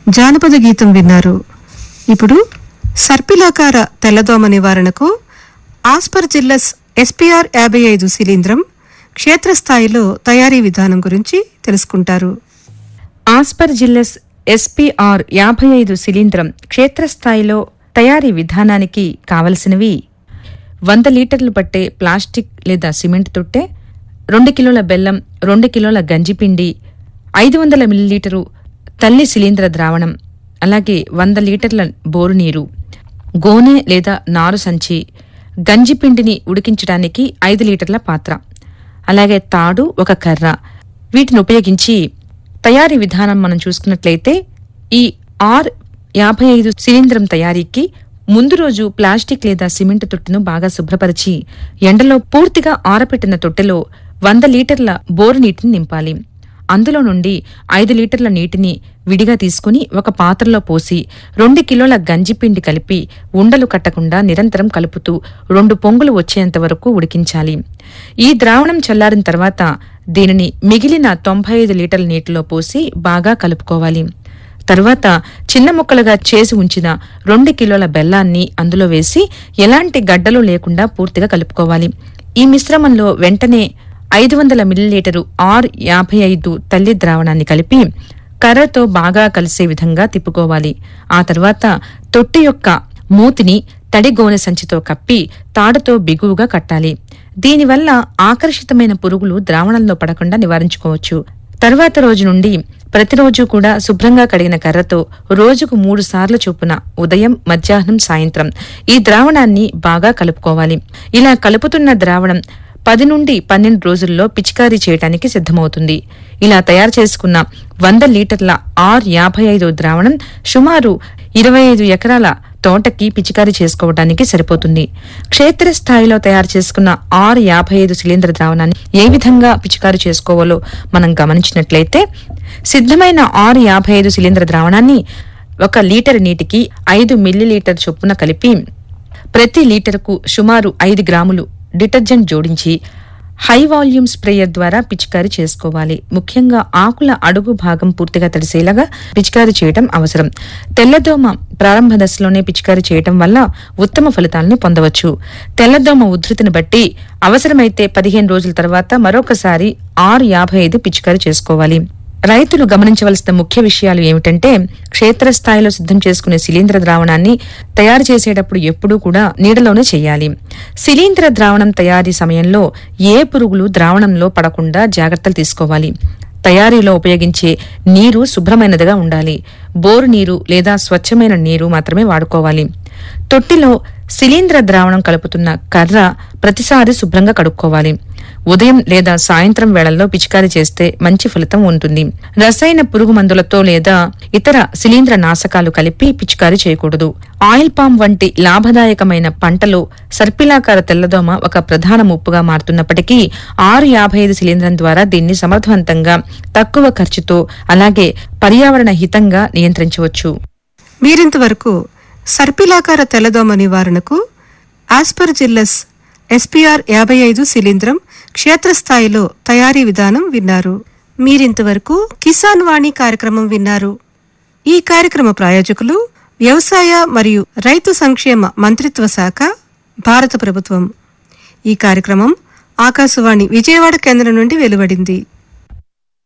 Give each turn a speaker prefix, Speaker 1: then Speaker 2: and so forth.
Speaker 1: జానపద గీతం విన్నారు ఇప్పుడు సర్పిలాకార తెల్లదోమ నివారణకు ఆస్పర్ జిల్లస్ ఎస్పీఆర్ యాభై ఐదు శిలీంద్రం క్షేత్రస్థాయిలో తయారీ విధానం గురించి తెలుసుకుంటారు
Speaker 2: ఆస్పర్జిల్లస్ ఎస్పీఆర్ యాభై ఐదు శిలీంద్రం క్షేత్రస్థాయిలో తయారీ విధానానికి కావలసినవి వంద లీటర్లు పట్టే ప్లాస్టిక్ లేదా సిమెంట్ తొట్టె రెండు కిలోల బెల్లం రెండు కిలోల గంజిపిండి ఐదు వందల మిల్లీలీటరు తల్లి శిలీంద్ర ద్రావణం అలాగే వంద లీటర్ల బోరు నీరు గోనె లేదా నారు సంచి గంజిపిండిని ఉడికించడానికి ఐదు లీటర్ల పాత్ర అలాగే తాడు ఒక కర్ర వీటిని ఉపయోగించి తయారీ విధానం మనం చూసుకున్నట్లయితే ఈ ఆర్ యాభై ఐదు శిలీంద్రం తయారీకి ముందు రోజు ప్లాస్టిక్ లేదా సిమెంట్ తొట్టెను బాగా శుభ్రపరిచి ఎండలో పూర్తిగా ఆరపెట్టిన తొట్టెలో వంద లీటర్ల బోరు నీటిని నింపాలి అందులో నుండి ఐదు లీటర్ల నీటిని విడిగా తీసుకుని ఒక పాత్రలో పోసి రెండు కిలోల గంజిపిండి కలిపి ఉండలు కట్టకుండా నిరంతరం కలుపుతూ రెండు పొంగులు వచ్చేంత వరకు ఉడికించాలి ఈ ద్రావణం చల్లారిన తర్వాత దీనిని మిగిలిన తొంభై ఐదు లీటర్ల నీటిలో పోసి బాగా కలుపుకోవాలి తరువాత చిన్న ముక్కలుగా చేసి ఉంచిన రెండు కిలోల బెల్లాన్ని అందులో వేసి ఎలాంటి గడ్డలు లేకుండా పూర్తిగా కలుపుకోవాలి ఈ మిశ్రమంలో వెంటనే ఐదు వందల మిల్లీలీటరు ఆర్ యాభై ఐదు తల్లి ద్రావణాన్ని కలిపి కర్రతో బాగా కలిసే విధంగా తిప్పుకోవాలి ఆ తర్వాత తొట్టి యొక్క మూతిని తడి గోనె సంచితో కప్పి తాడుతో బిగువుగా కట్టాలి దీనివల్ల ఆకర్షితమైన పురుగులు ద్రావణంలో పడకుండా నివారించుకోవచ్చు తర్వాత రోజు నుండి ప్రతిరోజు కూడా శుభ్రంగా కడిగిన కర్రతో రోజుకు మూడు సార్లు చొప్పున ఉదయం మధ్యాహ్నం సాయంత్రం ఈ ద్రావణాన్ని బాగా కలుపుకోవాలి ఇలా కలుపుతున్న ద్రావణం పది నుండి పన్నెండు రోజుల్లో పిచికారీ చేయడానికి సిద్ధమవుతుంది ఇలా తయారు చేసుకున్న వంద లీటర్ల ఆర్ యాభై ఐదు ద్రావణం సుమారు ఇరవై ఐదు ఎకరాల తోటకి పిచికారీ చేసుకోవడానికి సరిపోతుంది క్షేత్రస్థాయిలో తయారు చేసుకున్న ఆరు యాభై ఐదు శిలీంద్ర ద్రావణాన్ని ఏ విధంగా పిచికారీ చేసుకోవాలో మనం గమనించినట్లయితే సిద్ధమైన ఆరు యాభై ఐదు శిలీంద్ర ద్రావణాన్ని ఒక లీటర్ నీటికి ఐదు మిల్లీలీటర్ చొప్పున కలిపి ప్రతి లీటరుకు సుమారు ఐదు గ్రాములు డిటర్జెంట్ జోడించి హై వాల్యూమ్ స్ప్రేయర్ ద్వారా పిచికారీ చేసుకోవాలి ముఖ్యంగా ఆకుల అడుగు భాగం పూర్తిగా తడిసేలాగా పిచికారీ చేయటం అవసరం తెల్లదోమ ప్రారంభ దశలోనే పిచికారీ చేయటం వల్ల ఉత్తమ ఫలితాలను పొందవచ్చు తెల్లదోమ ఉధృతిని బట్టి అవసరమైతే పదిహేను రోజుల తర్వాత మరొకసారి ఆరు యాభై ఐదు పిచికారీ చేసుకోవాలి రైతులు గమనించవలసిన ముఖ్య విషయాలు ఏమిటంటే క్షేత్రస్థాయిలో సిద్ధం చేసుకునే శిలీంద్ర ద్రావణాన్ని తయారు చేసేటప్పుడు ఎప్పుడూ కూడా నీడలోనే చేయాలి శిలీంద్ర ద్రావణం తయారీ సమయంలో ఏ పురుగులు ద్రావణంలో పడకుండా జాగ్రత్తలు తీసుకోవాలి తయారీలో ఉపయోగించే నీరు శుభ్రమైనదిగా ఉండాలి బోరు నీరు లేదా స్వచ్ఛమైన నీరు మాత్రమే వాడుకోవాలి తొట్టిలో శిలీంద్ర ద్రావణం కలుపుతున్న కర్ర ప్రతిసారి శుభ్రంగా కడుక్కోవాలి ఉదయం లేదా సాయంత్రం వేళల్లో పిచికారీ చేస్తే మంచి ఫలితం ఉంటుంది రసాయన పురుగు మందులతో లేదా ఇతర శిలీంద్ర నాశకాలు కలిపి పిచికారీ చేయకూడదు ఆయిల్ పామ్ వంటి లాభదాయకమైన పంటలో సర్పిలాకార తెల్లదోమ ఒక ప్రధాన ముప్పుగా మారుతున్నప్పటికీ ఆరు యాభై ఐదు శిలీంద్రం ద్వారా దీన్ని సమర్థవంతంగా తక్కువ ఖర్చుతో అలాగే పర్యావరణ హితంగా నియంత్రించవచ్చు
Speaker 1: మీరింతవరకు సర్పిలాకార తెల్లదోమ నివారణకు ఆస్పర్ జిల్లస్ ఎస్పీఆర్ యాభై ఐదు శిలీంద్రం క్షేత్రస్థాయిలో తయారీ విధానం విన్నారు మీరింతవరకు కిసాన్ వాణి కార్యక్రమం విన్నారు ఈ కార్యక్రమ ప్రాయోజకులు వ్యవసాయ మరియు రైతు సంక్షేమ మంత్రిత్వ శాఖ భారత ప్రభుత్వం ఈ కార్యక్రమం ఆకాశవాణి విజయవాడ కేంద్రం నుండి వెలువడింది